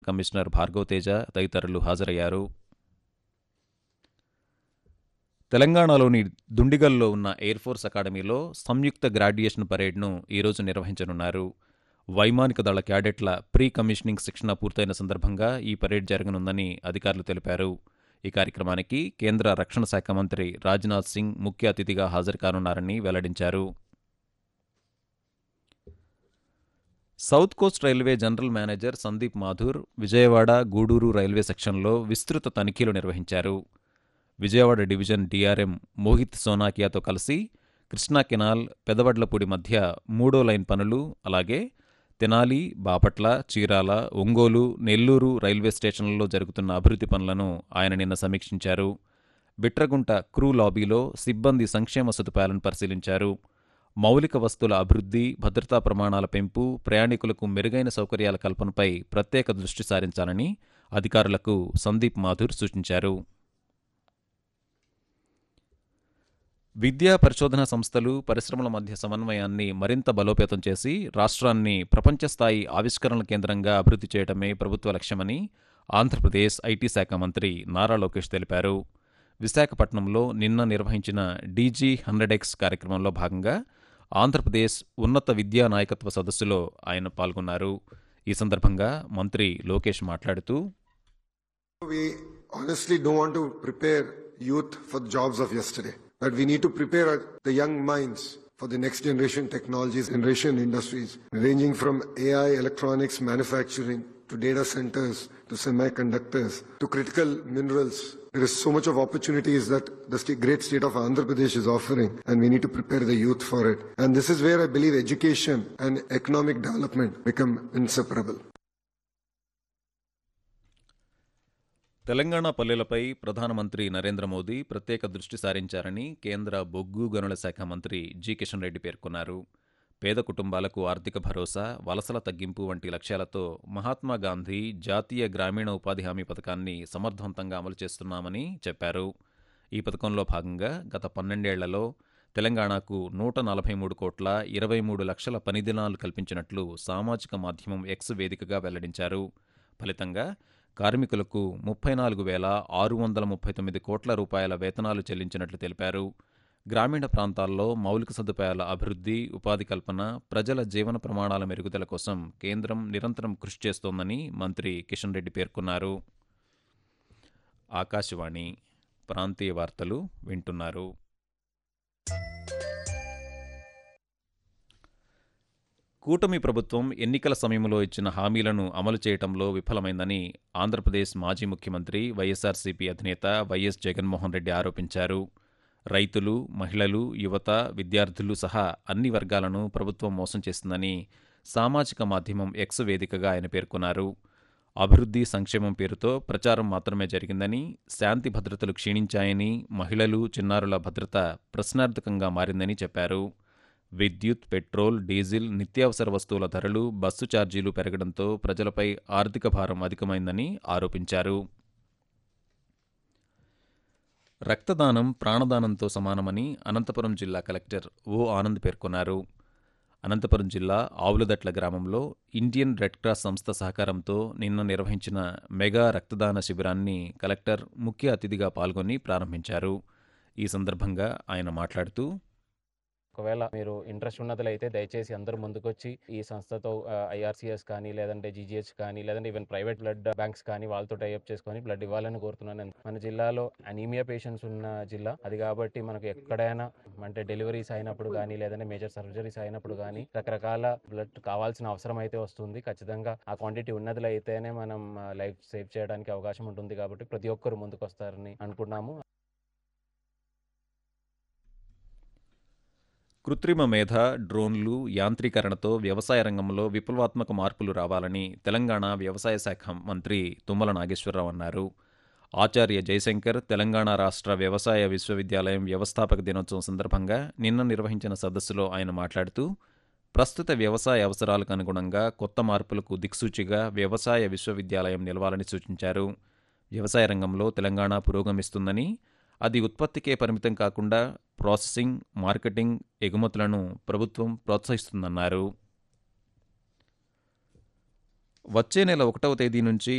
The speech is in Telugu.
కమిషనర్ భార్గవ్ తేజ తదితరులు హాజరయ్యారు తెలంగాణలోని దుండిగల్లో ఉన్న ఎయిర్ ఫోర్స్ అకాడమీలో సంయుక్త గ్రాడ్యుయేషన్ పరేడ్ను ఈరోజు నిర్వహించనున్నారు వైమానిక దళ క్యాడెట్ల ప్రీ కమిషనింగ్ శిక్షణ పూర్తయిన సందర్భంగా ఈ పరేడ్ జరగనుందని అధికారులు తెలిపారు ఈ కార్యక్రమానికి కేంద్ర రక్షణ శాఖ మంత్రి రాజ్నాథ్ సింగ్ ముఖ్య అతిథిగా హాజరు కానున్నారని వెల్లడించారు south coast railway general manager Sandeep Mathur Vijayawada Gudur railway సెక్షన్లో విస్తృత తనిఖీలు నిర్వహించారు విజయవాడ డివిజన్ డిఆర్ఎం మోహిత్ సోనాకియాతో కలిసి కృష్ణా కెనాల్ పెదవడ్లపూడి మధ్య మూడో లైన్ పనులు అలాగే తెనాలి బాపట్ల చీరాల ఒంగోలు నెల్లూరు రైల్వే స్టేషన్లలో జరుగుతున్న అభివృద్ధి పనులను ఆయన నిన్న సమీక్షించారు బిట్రగుంట క్రూ లాబీలో సిబ్బంది సంక్షేమ సదుపాయాలను పరిశీలించారు మౌలిక వస్తువుల అభివృద్ధి భద్రతా ప్రమాణాల పెంపు ప్రయాణికులకు మెరుగైన సౌకర్యాల కల్పనపై ప్రత్యేక దృష్టి సారించాలని అధికారులకు సందీప్ మాథూర్ సూచించారు విద్యా పరిశోధన సంస్థలు పరిశ్రమల మధ్య సమన్వయాన్ని మరింత బలోపేతం చేసి రాష్ట్రాన్ని ప్రపంచస్థాయి ఆవిష్కరణల కేంద్రంగా అభివృద్ధి చేయడమే ప్రభుత్వ లక్ష్యమని ఆంధ్రప్రదేశ్ ఐటీ శాఖ మంత్రి నారా లోకేష్ తెలిపారు విశాఖపట్నంలో నిన్న నిర్వహించిన డీజీ హండ్రెడ్ ఎక్స్ కార్యక్రమంలో భాగంగా ఆంధ్రప్రదేశ్ ఉన్నత విద్యా నాయకత్వ సదస్సులో ఆయన పాల్గొన్నారు ఈ సందర్భంగా మంత్రి లోకేష్ మాట్లాడుతూ We honestly don't want to prepare youth for the jobs of yesterday, but we need to prepare our- the young minds for the next generation technologies, generation industries, ranging from AI, electronics, manufacturing, to data centers, to semiconductors, to critical minerals. There is so much of opportunities that the sta- great state of Andhra Pradesh is offering, and we need to prepare the youth for it. And this is where I believe education and economic development become inseparable. Telangana పల్లెలపై ప్రధానమంత్రి నరేంద్ర మోదీ ప్రత్యేక దృష్టి సారించారని కేంద్ర బొగ్గు గనుల శాఖ మంత్రి జి కిషన్ రెడ్డి పేర్కొన్నారు పేద కుటుంబాలకు ఆర్థిక భరోసా వలసల తగ్గింపు వంటి లక్ష్యాలతో మహాత్మా గాంధీ జాతీయ గ్రామీణ ఉపాధి హామీ పథకాన్ని సమర్థవంతంగా అమలు చేస్తున్నామని చెప్పారు ఈ పథకంలో భాగంగా గత పన్నెండేళ్లలో తెలంగాణకు నూట నలభై మూడు కోట్ల ఇరవై మూడు లక్షల పనిదినాలు కల్పించినట్లు సామాజిక మాధ్యమం ఎక్స్ వేదికగా వెల్లడించారు ఫలితంగా కార్మికులకు ముప్పై నాలుగు వేల ఆరు వందల ముప్పై తొమ్మిది కోట్ల రూపాయల వేతనాలు చెల్లించినట్లు తెలిపారు గ్రామీణ ప్రాంతాల్లో మౌలిక సదుపాయాల అభివృద్ధి ఉపాధి కల్పన ప్రజల జీవన ప్రమాణాల మెరుగుదల కోసం కేంద్రం నిరంతరం కృషి చేస్తోందని మంత్రి కిషన్ రెడ్డి పేర్కొన్నారు ఆకాశవాణి ప్రాంతీయ వార్తలు వింటున్నారు కూటమి ప్రభుత్వం ఎన్నికల సమయంలో ఇచ్చిన హామీలను అమలు చేయటంలో విఫలమైందని ఆంధ్రప్రదేశ్ మాజీ ముఖ్యమంత్రి వైఎస్ఆర్సీపీ అధినేత వైఎస్ జగన్మోహన్ రెడ్డి ఆరోపించారు రైతులు మహిళలు యువత విద్యార్థులు సహా అన్ని వర్గాలను ప్రభుత్వం మోసం చేస్తుందని సామాజిక మాధ్యమం ఎక్స్ వేదికగా ఆయన పేర్కొన్నారు అభివృద్ధి సంక్షేమం పేరుతో ప్రచారం మాత్రమే జరిగిందని శాంతి భద్రతలు క్షీణించాయని మహిళలు చిన్నారుల భద్రత ప్రశ్నార్థకంగా మారిందని చెప్పారు విద్యుత్ పెట్రోల్ డీజిల్ నిత్యావసర వస్తువుల ధరలు బస్సు ఛార్జీలు పెరగడంతో ప్రజలపై ఆర్థిక భారం అధికమైందని ఆరోపించారు రక్తదానం ప్రాణదానంతో సమానమని అనంతపురం జిల్లా కలెక్టర్ ఓ ఆనంద్ పేర్కొన్నారు అనంతపురం జిల్లా ఆవులదట్ల గ్రామంలో ఇండియన్ రెడ్ క్రాస్ సంస్థ సహకారంతో నిన్న నిర్వహించిన మెగా రక్తదాన శిబిరాన్ని కలెక్టర్ ముఖ్య అతిథిగా పాల్గొని ప్రారంభించారు ఈ సందర్భంగా ఆయన మాట్లాడుతూ ఒకవేళ మీరు ఇంట్రెస్ట్ ఉన్నట్లయితే దయచేసి అందరూ ముందుకొచ్చి ఈ సంస్థతో ఐఆర్సీఎస్ కానీ లేదంటే జీజీహెచ్ కానీ లేదంటే ఈవెన్ ప్రైవేట్ బ్లడ్ బ్యాంక్స్ కానీ వాళ్ళతో టైఅప్ చేసుకొని బ్లడ్ ఇవ్వాలని కోరుతున్నాను మన జిల్లాలో అనీమియా పేషెంట్స్ ఉన్న జిల్లా అది కాబట్టి మనకు ఎక్కడైనా అంటే డెలివరీస్ అయినప్పుడు కానీ లేదంటే మేజర్ సర్జరీస్ అయినప్పుడు కానీ రకరకాల బ్లడ్ కావాల్సిన అవసరం అయితే వస్తుంది ఖచ్చితంగా ఆ క్వాంటిటీ ఉన్నదిలో అయితేనే మనం లైఫ్ సేవ్ చేయడానికి అవకాశం ఉంటుంది కాబట్టి ప్రతి ఒక్కరు ముందుకు వస్తారని అనుకున్నాము కృత్రిమ మేధ డ్రోన్లు యాంత్రీకరణతో వ్యవసాయ రంగంలో విప్లవాత్మక మార్పులు రావాలని తెలంగాణ వ్యవసాయ శాఖ మంత్రి తుమ్మల నాగేశ్వరరావు అన్నారు ఆచార్య జయశంకర్ తెలంగాణ రాష్ట్ర వ్యవసాయ విశ్వవిద్యాలయం వ్యవస్థాపక దినోత్సవం సందర్భంగా నిన్న నిర్వహించిన సదస్సులో ఆయన మాట్లాడుతూ ప్రస్తుత వ్యవసాయ అవసరాలకు అనుగుణంగా కొత్త మార్పులకు దిక్సూచిగా వ్యవసాయ విశ్వవిద్యాలయం నిలవాలని సూచించారు వ్యవసాయ రంగంలో తెలంగాణ పురోగమిస్తుందని అది ఉత్పత్తికే పరిమితం కాకుండా ప్రాసెసింగ్ మార్కెటింగ్ ఎగుమతులను ప్రభుత్వం ప్రోత్సహిస్తుందన్నారు వచ్చే నెల ఒకటవ తేదీ నుంచి